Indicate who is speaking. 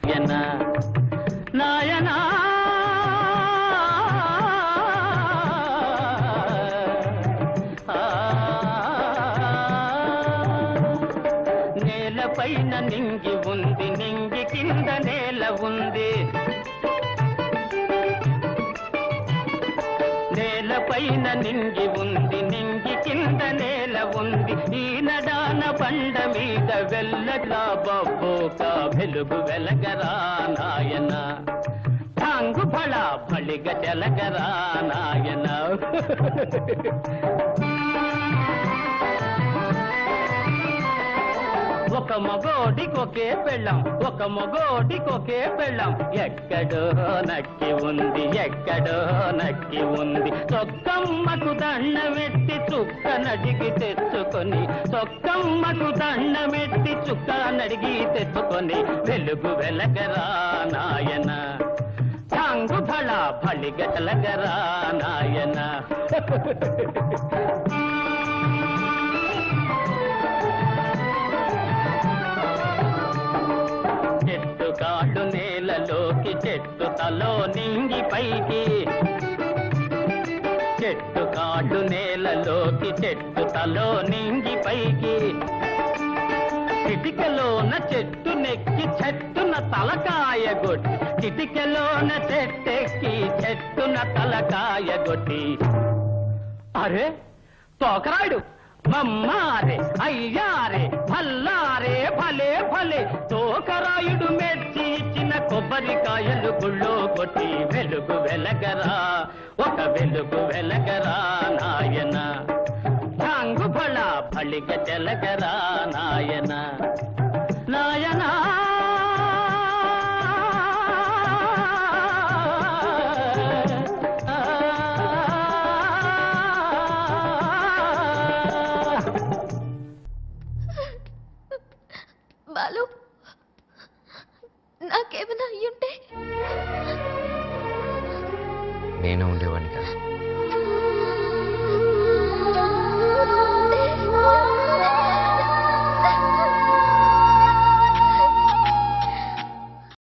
Speaker 1: నాయనా నాయనా నేలపైన నింగి ఉంది నింగి కింద నేల ఉంది నేలపైన నింగి ఉంది నింగి కింద నేల ఉంది ఈ నడాన బండ మీద వెళ్ళగా బొబ్బోక వెలుగు వెలగరా నాయన టాంగు ఫళ ఫళిగ తెలగరా నాయన ఒక మగోడికి ఒకే పెళ్ళం ఒక మగోడికి ఒకే పెళ్ళం ఎక్కడో నక్కి ఉంది ఎక్కడో నక్కి ఉంది సొక్కమ్మకు దండమెట్టి చుక్క నడిగి తెచ్చుకొని సొక్కమ్మకు దండమెట్టి చుక్క నడిగి తెచ్చుకొని వెలుగు వెలగరా నాయన టాంగు ఫళ ఫళిగటలగరా నాయన చెట్టు కాళ్ళు నేలలోకి చెట్టు తలో నింగి పైకి చెట్టు కాళ్ళు నేలలోకి చెట్టు తలో నింగి పైకి చిటికలోన చెట్టు నెక్కి చెట్టున తలకాయ గొట్టి చిటికలోన చెట్టెక్కి చెట్టున తలకాయ గొట్టి అరే తోకరాడు మమ్మారే అయ్యారే భల్లారే భలే భలే తోకరాయుడు మెచ్చి ఇచ్చిన కొబ్బరికాయలు గుళ్ళో కొట్టి వెలుగు వెలగరా ఒక వెలుగు వెలగరా నాయన టాంగు ఫళ ఫళిక తెలగరా నాయన నాయనా
Speaker 2: బాలు నాకేమైనా అయ్యుంటే
Speaker 3: నేను ఉండేవాడిని కాదు